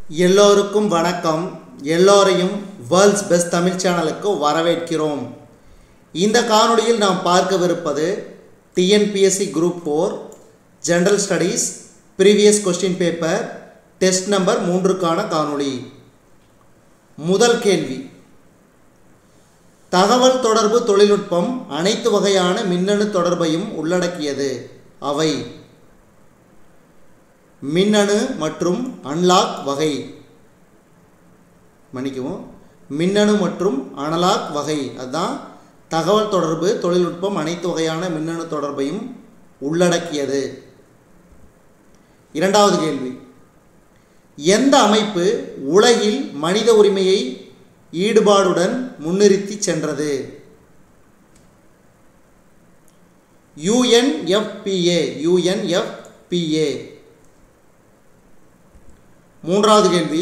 எல்லோருக்கும் வணக்கம் எல்லோரையும் வேர்ல்ட்ஸ் பெஸ்ட் தமிழ் சேனலுக்கு வரவேற்கிறோம் இந்த காணொளியில் நாம் பார்க்கவிருப்பது TNPSC group four general studies previous question paper test number மூன்றுக்கான காணொளி முதல் கேள்வி தகவல் தொடர்பு தொழில்நுட்பம் அனைத்து வகையான மின்னணு தொடர்பையும் உள்ளடக்கியது அவை மின்னணு மற்றும் அன்லாக் வகை மன்னிக்கவும் மின்னணு மற்றும் அனலாக் வகை அதுதான் தகவல் தொடர்பு தொழில்நுட்பம் அனைத்து வகையான மின்னணு தொடர்பையும் உள்ளடக்கியது இரண்டாவது கேள்வி எந்த அமைப்பு உலகில் மனித உரிமையை ஈடுபாடுடன் முன்னிறுத்தி சென்றது யுஎன்எஃப்பிஏ யுஎன்எஃப்பிஏ மூன்றாவது கேள்வி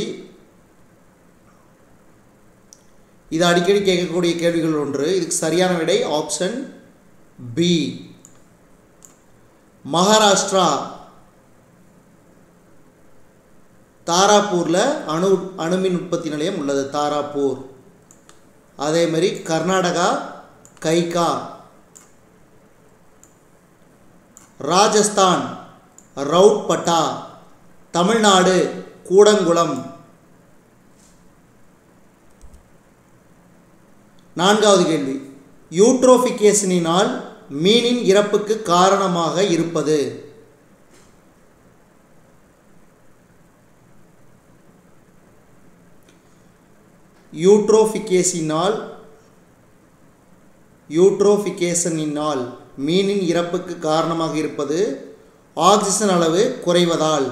இது அடிக்கடி கேட்கக்கூடிய கேள்விகள் ஒன்று இதுக்கு சரியான விடை ஆப்ஷன் பி மகாராஷ்டிரா தாராப்பூரில் அணு அணுமின் உற்பத்தி நிலையம் உள்ளது தாராப்பூர் அதே மாதிரி கர்நாடகா கைகா ராஜஸ்தான் ரவுட்பட்டா தமிழ்நாடு கூடங்குளம் நான்காவது கேள்வி யூட்ரோஃபிகேஷனினால் மீனின் இறப்புக்கு காரணமாக இருப்பது யூட்ரோஃபிகேஷினால் யூட்ரோஃபிகேஷனினால் மீனின் இறப்புக்கு காரணமாக இருப்பது ஆக்சிஜன் அளவு குறைவதால்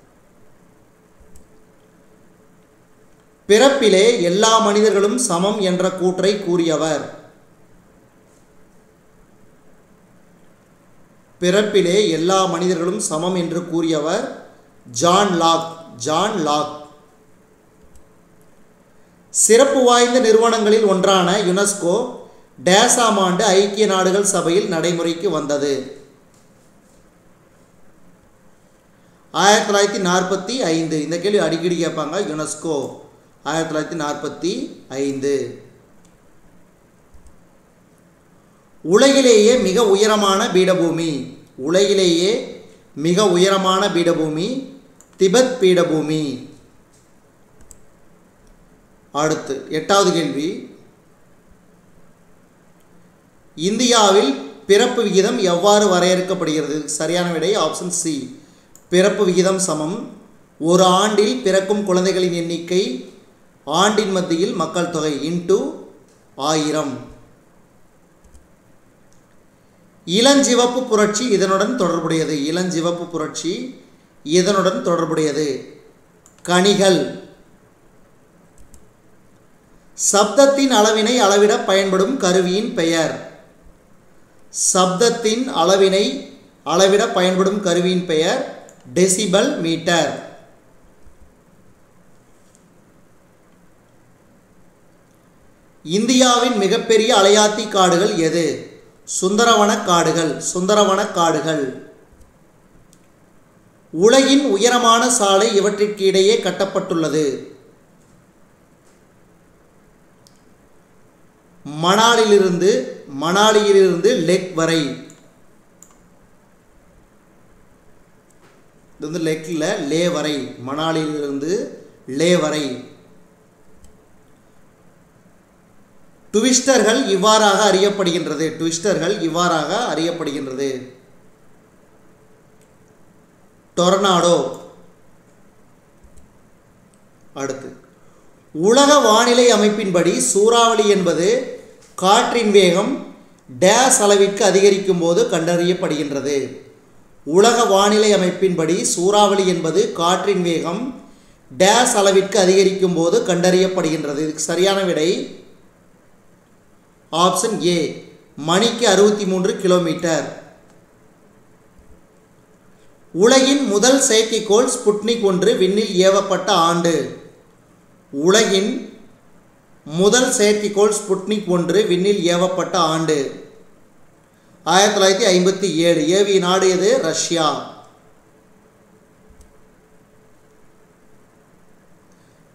பிறப்பிலே எல்லா மனிதர்களும் சமம் என்ற கூற்றை கூறியவர் பிறப்பிலே எல்லா மனிதர்களும் சமம் என்று கூறியவர் ஜான் லாக் ஜான் லாக் சிறப்பு வாய்ந்த நிறுவனங்களில் ஒன்றான யுனெஸ்கோ டேசாம் ஆண்டு ஐக்கிய நாடுகள் சபையில் நடைமுறைக்கு வந்தது ஆயிரத்தி தொள்ளாயிரத்தி நாற்பத்தி ஐந்து இந்த கேள்வி அடிக்கடி கேட்பாங்க யுனெஸ்கோ ஆயிரத்தி தொள்ளாயிரத்தி நாற்பத்தி ஐந்து உலகிலேயே மிக உயரமான பீடபூமி உலகிலேயே மிக உயரமான பீடபூமி திபெத் பீடபூமி அடுத்து எட்டாவது கேள்வி இந்தியாவில் பிறப்பு விகிதம் எவ்வாறு வரையறுக்கப்படுகிறது சரியான விடை ஆப்ஷன் சி பிறப்பு விகிதம் சமம் ஒரு ஆண்டில் பிறக்கும் குழந்தைகளின் எண்ணிக்கை ஆண்டின் மத்தியில் மக்கள் தொகை இன்டு ஆயிரம் இளஞ்சிவப்பு புரட்சி இதனுடன் தொடர்புடையது இளஞ்சிவப்பு புரட்சி இதனுடன் தொடர்புடையது கனிகள் சப்தத்தின் அளவினை அளவிட பயன்படும் கருவியின் பெயர் சப்தத்தின் அளவினை அளவிட பயன்படும் கருவியின் பெயர் டெசிபல் மீட்டர் இந்தியாவின் மிகப்பெரிய அலையாத்தி காடுகள் எது சுந்தரவன காடுகள் சுந்தரவன காடுகள் உலகின் உயரமான சாலை இவற்றிற்கு இடையே கட்டப்பட்டுள்ளது மணாலிலிருந்து மணாலியிலிருந்து லெக் வரை இது வந்து லெக்கில் லே வரை மணாலியிலிருந்து லே வரை ட்விஸ்டர்கள் இவ்வாறாக அறியப்படுகின்றது ட்விஸ்டர்கள் இவ்வாறாக அறியப்படுகின்றது டொர்னாடோ அடுத்து உலக வானிலை அமைப்பின்படி சூறாவளி என்பது காற்றின் வேகம் டேஸ் அளவிற்கு அதிகரிக்கும் போது கண்டறியப்படுகின்றது உலக வானிலை அமைப்பின்படி சூறாவளி என்பது காற்றின் வேகம் டேஸ் அளவிற்கு அதிகரிக்கும் போது கண்டறியப்படுகின்றது இதுக்கு சரியான விடை ஆப்ஷன் ஏ மணிக்கு அறுபத்தி மூன்று கிலோமீட்டர் உலகின் முதல் செயற்கைக்கோள் ஸ்புட்னிக் ஒன்று விண்ணில் ஏவப்பட்ட ஆண்டு உலகின் முதல் செயற்கைக்கோள் ஸ்புட்னிக் ஒன்று விண்ணில் ஏவப்பட்ட ஆண்டு ஆயிரத்தி தொள்ளாயிரத்தி ஐம்பத்தி ஏழு ஏவிய நாடு எது ரஷ்யா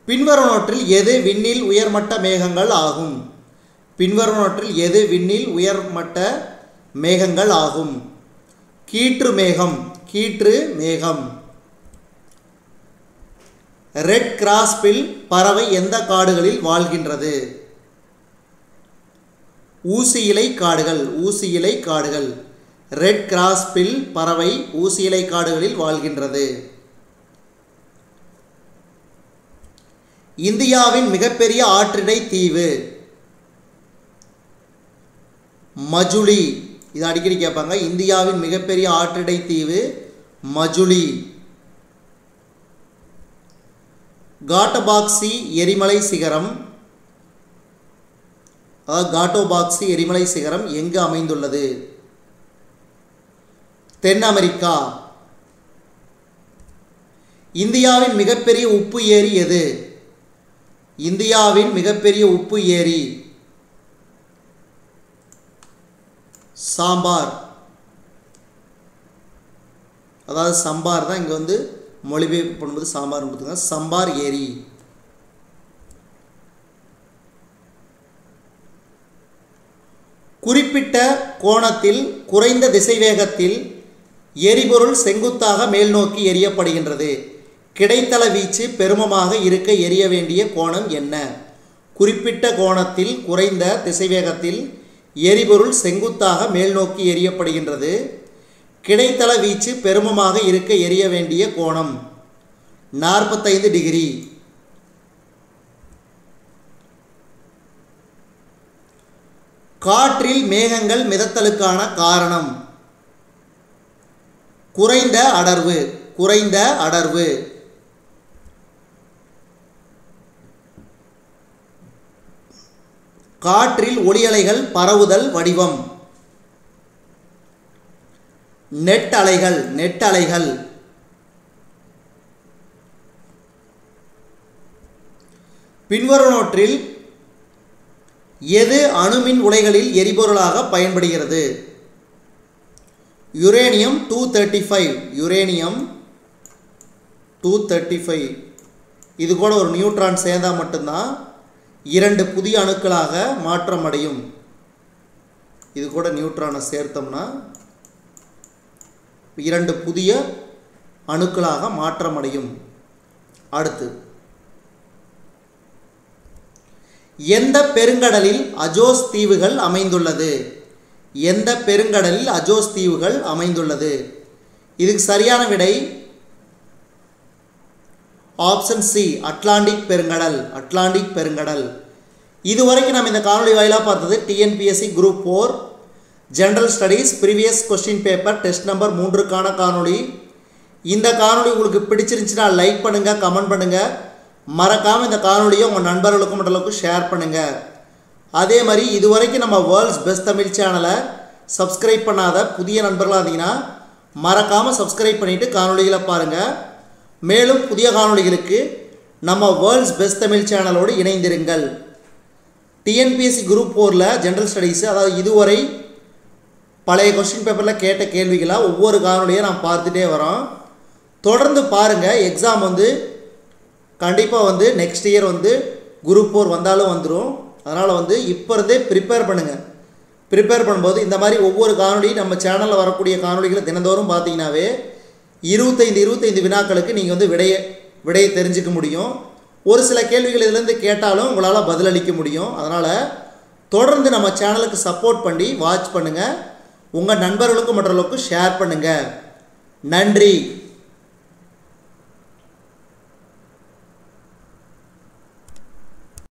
பின்வருவனவற்றில் எது விண்ணில் உயர்மட்ட மேகங்கள் ஆகும் பின்வருவனவற்றில் எது விண்ணில் உயர்மட்ட மேகங்கள் ஆகும் கீற்று மேகம் கீற்று மேகம் ரெட் கிராஸ்பில் பறவை எந்த காடுகளில் வாழ்கின்றது ஊசி இலை காடுகள் ஊசி இலை காடுகள் ரெட் கிராஸ்பில் பறவை ஊசி இலை காடுகளில் வாழ்கின்றது இந்தியாவின் மிகப்பெரிய ஆற்றிடை தீவு மஜுலி இது அடிக்கடி கேட்பாங்க இந்தியாவின் மிகப்பெரிய ஆற்றிடை தீவு மஜுலி காட்டபாக்சி எரிமலை சிகரம் அதாவது காட்டோபாக்சி எரிமலை சிகரம் எங்கு அமைந்துள்ளது தென் அமெரிக்கா இந்தியாவின் மிகப்பெரிய உப்பு ஏரி எது இந்தியாவின் மிகப்பெரிய உப்பு ஏரி சாம்பார் அதாவது சம்பார் தான் இங்கே வந்து மொழிபெயர்ப்பு பண்ணும்போது சாம்பார் கொடுத்துங்க சம்பார் ஏரி குறிப்பிட்ட கோணத்தில் குறைந்த திசைவேகத்தில் எரிபொருள் செங்குத்தாக மேல்நோக்கி எரியப்படுகின்றது கிடைத்தள வீச்சு பெருமமாக இருக்க எரிய வேண்டிய கோணம் என்ன குறிப்பிட்ட கோணத்தில் குறைந்த திசைவேகத்தில் எரிபொருள் செங்குத்தாக மேல்நோக்கி எரியப்படுகின்றது கிடைத்தள வீச்சு பெருமமாக இருக்க எரிய வேண்டிய கோணம் நாற்பத்தைந்து டிகிரி காற்றில் மேகங்கள் மிதத்தலுக்கான காரணம் குறைந்த அடர்வு குறைந்த அடர்வு காற்றில் ஒளியலைகள் பரவுதல் வடிவம் நெட் அலைகள் நெட் அலைகள் பின்வருவனவற்றில் எது அணுமின் உலைகளில் எரிபொருளாக பயன்படுகிறது uranium two thirty five uranium two thirty five இது கூட ஒரு நியூட்ரான் சேர்ந்தால் மட்டும்தான் இரண்டு புதிய அணுக்களாக மாற்றம் அடையும் இது கூட நியூட்ரானை சேர்த்தோம்னா இரண்டு புதிய அணுக்களாக மாற்றம் அடையும் அடுத்து எந்த பெருங்கடலில் அஜோஸ் தீவுகள் அமைந்துள்ளது எந்த பெருங்கடலில் அஜோஸ் தீவுகள் அமைந்துள்ளது இதுக்கு சரியான விடை ஆப்ஷன் சி அட்லாண்டிக் பெருங்கடல் அட்லாண்டிக் பெருங்கடல் இதுவரைக்கும் நம்ம இந்த காணொலி வாயிலாக பார்த்தது TNPSC group four general studies previous question paper test number மூன்றுக்கான காணொளி இந்த காணொளி உங்களுக்கு பிடிச்சிருந்துச்சுன்னா லைக் பண்ணுங்கள் கமெண்ட் பண்ணுங்கள் மறக்காமல் இந்த காணொலியை உங்கள் நண்பர்களுக்கும் மற்றளவுக்கு ஷேர் பண்ணுங்கள் அதே மாதிரி இதுவரைக்கும் நம்ம வேர்ல்ட்ஸ் பெஸ்ட் தமிழ் சேனலை சப்ஸ்கிரைப் பண்ணாத புதிய நண்பர்களாக இருந்தீங்கன்னா மறக்காமல் சப்ஸ்கிரைப் பண்ணிவிட்டு காணொலிகளை பாருங்கள் மேலும் புதிய காணொளிகளுக்கு நம்ம வேர்ல்ட்ஸ் பெஸ்ட் தமிழ் சேனலோடு இணைந்திருங்கள் டிஎன்பிஎஸ்சி குரூப் ஃபோரில் ஜென்ரல் ஸ்டடீஸு அதாவது இதுவரை பழைய கொஸ்டின் பேப்பரில் கேட்ட கேள்விகளாக ஒவ்வொரு காணொலியை நான் பார்த்துட்டே வரோம் தொடர்ந்து பாருங்கள் எக்ஸாம் வந்து கண்டிப்பாக வந்து நெக்ஸ்ட் இயர் வந்து குரூப் ஃபோர் வந்தாலும் வந்துடும் அதனால் வந்து இப்போ இருந்தே ப்ரிப்பேர் பண்ணுங்கள் ப்ரிப்பேர் பண்ணும்போது இந்த மாதிரி ஒவ்வொரு காணொலி நம்ம சேனலில் வரக்கூடிய காணொலிகளை தினந்தோறும் பார்த்தீங்கன்னாவே இருபத்தைந்து இருபத்தைந்து வினாக்களுக்கு நீங்கள் வந்து விடைய விடையை தெரிஞ்சுக்க முடியும் ஒரு சில கேள்விகள் இதுலேருந்து கேட்டாலும் உங்களால் பதிலளிக்க முடியும் அதனால் தொடர்ந்து நம்ம சேனலுக்கு சப்போர்ட் பண்ணி வாட்ச் பண்ணுங்கள் உங்கள் நண்பர்களுக்கும் மற்றவர்களுக்கும் ஷேர் பண்ணுங்கள் நன்றி